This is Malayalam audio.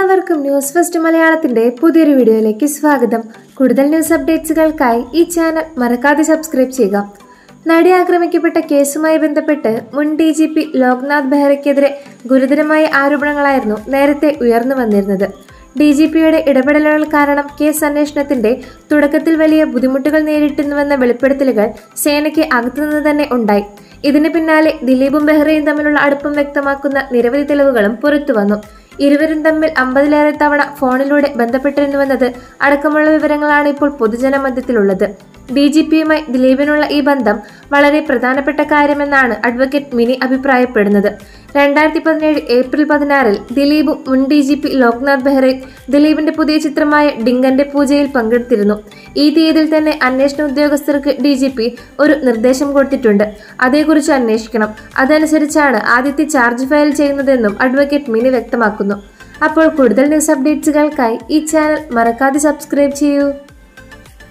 എല്ലാവർക്കും ന്യൂസ് ഫസ്റ്റ് മലയാളത്തിന്റെ പുതിയൊരു വീഡിയോയിലേക്ക് സ്വാഗതം കൂടുതൽ ന്യൂസ് അപ്ഡേറ്റ്സുകൾക്കായി ഈ ചാനൽ മറക്കാതെ സബ്സ്ക്രൈബ് ചെയ്യുക നടി ആക്രമിക്കപ്പെട്ട കേസുമായി ബന്ധപ്പെട്ട് മുൻ ഡി ജി പി ലോക്നാഥ് ബെഹ്റയ്ക്കെതിരെ ഗുരുതരമായ ആരോപണങ്ങളായിരുന്നു നേരത്തെ ഉയർന്നു വന്നിരുന്നത് ഡി ജി പിയുടെ ഇടപെടലുകൾ കാരണം കേസ് അന്വേഷണത്തിന്റെ തുടക്കത്തിൽ വലിയ ബുദ്ധിമുട്ടുകൾ നേരിട്ടിരുന്നുവെന്ന വെളിപ്പെടുത്തലുകൾ സേനയ്ക്ക് അകത്തുനിന്ന് തന്നെ ഉണ്ടായി ഇതിന് പിന്നാലെ ദിലീപും ബെഹ്റയും തമ്മിലുള്ള അടുപ്പം വ്യക്തമാക്കുന്ന നിരവധി തെളിവുകളും പുറത്തുവന്നു ഇരുവരും തമ്മിൽ അമ്പതിലേറെ തവണ ഫോണിലൂടെ ബന്ധപ്പെട്ടിരുന്നുവെന്നത് അടക്കമുള്ള വിവരങ്ങളാണ് ഇപ്പോൾ പൊതുജന മധ്യത്തിലുള്ളത് ഡി ജി പിയുമായി ദിലീപിനുള്ള ഈ ബന്ധം വളരെ പ്രധാനപ്പെട്ട കാര്യമെന്നാണ് അഡ്വക്കേറ്റ് മിനി അഭിപ്രായപ്പെടുന്നത് രണ്ടായിരത്തി പതിനേഴ് ഏപ്രിൽ പതിനാറിൽ ദിലീപും മുൻ ഡി ജി പി ലോക്നാഥ് ബെഹ്റയും ദിലീപിന്റെ പുതിയ ചിത്രമായ ഡിങ്കന്റെ പൂജയിൽ പങ്കെടുത്തിരുന്നു ഈ തീയതിയിൽ തന്നെ അന്വേഷണ ഉദ്യോഗസ്ഥർക്ക് ഡി ജി പി ഒരു നിർദ്ദേശം കൊടുത്തിട്ടുണ്ട് അതേക്കുറിച്ച് അന്വേഷിക്കണം അതനുസരിച്ചാണ് ആദ്യത്തെ ചാർജ് ഫയൽ ചെയ്യുന്നതെന്നും അഡ്വക്കേറ്റ് മിനി വ്യക്തമാക്കുന്നു അപ്പോൾ കൂടുതൽ ന്യൂസ് അപ്ഡേറ്റ്സുകൾക്കായി ഈ ചാനൽ മറക്കാതെ സബ്സ്ക്രൈബ് ചെയ്യൂ